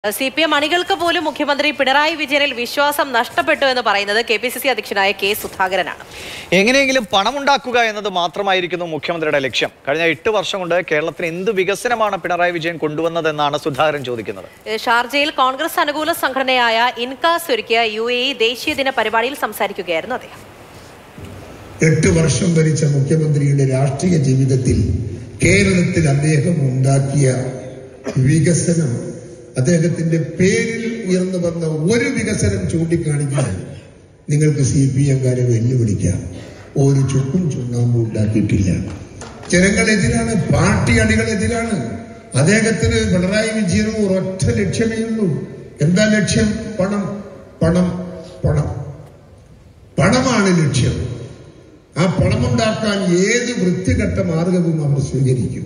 C P M അണികൾക്ക് പോലും മുഖ്യമന്ത്രി പിണറായി വിജയനിൽ വിശ്വാസം നഷ്ടപ്പെട്ടു എന്ന് പറയുന്നത് കെ പി സി സി അധ്യക്ഷനായ കെ സുധാകരനാണ് എങ്ങനെയെങ്കിലും പണമുണ്ടാക്കുക എന്നത് മാത്രമായിരിക്കുന്നു മുഖ്യമന്ത്രിയുടെ ലക്ഷ്യം കഴിഞ്ഞ എട്ട് വർഷം കൊണ്ട് കേരളത്തിന് എന്ത് വികസനമാണ് പിണറായി വിജയൻ കൊണ്ടുവന്നതെന്നാണ് സുധാകരൻ ചോദിക്കുന്നത് ഏഹ് ഷാർജയിൽ കോൺഗ്രസ് അനുകൂല സംഘടനയായ ഇൻകാസ് ഒരുക്കിയ യു എ ഇ ദേശീയ ദിന പരിപാടിയിൽ സംസാരിക്കുകയായിരുന്നു അദ്ദേഹം എട്ട് വർഷം ഭരിച്ച മുഖ്യമന്ത്രിയുടെ രാഷ്ട്രീയ ജീവിതത്തിൽ കേരളത്തിൽ അദ്ദേഹം ഉണ്ടാക്കിയ വികസനം അദ്ദേഹത്തിന്റെ പേരിൽ ഉയർന്നു വന്ന ഒരു വികസനം ചൂണ്ടിക്കാണിക്കാൻ നിങ്ങൾക്ക് സി പി എംകാരെ വെല്ലുവിളിക്കാം ഒരു ചുക്കും ചുണ്ണാമ്പും ഉണ്ടാക്കിയിട്ടില്ല ജനങ്ങളെതിരാണ് പാർട്ടി അണികളെതിരാണ് അദ്ദേഹത്തിന് പിണറായി വിജയനും ഒരൊറ്റ ലക്ഷ്യമേ ഉള്ളൂ എന്താ ലക്ഷ്യം പണം പണം പണം പണമാണ് ലക്ഷ്യം ആ പണമുണ്ടാക്കാൻ ഏത് വൃത്തികെട്ട മാർഗവും അവർ സ്വീകരിക്കും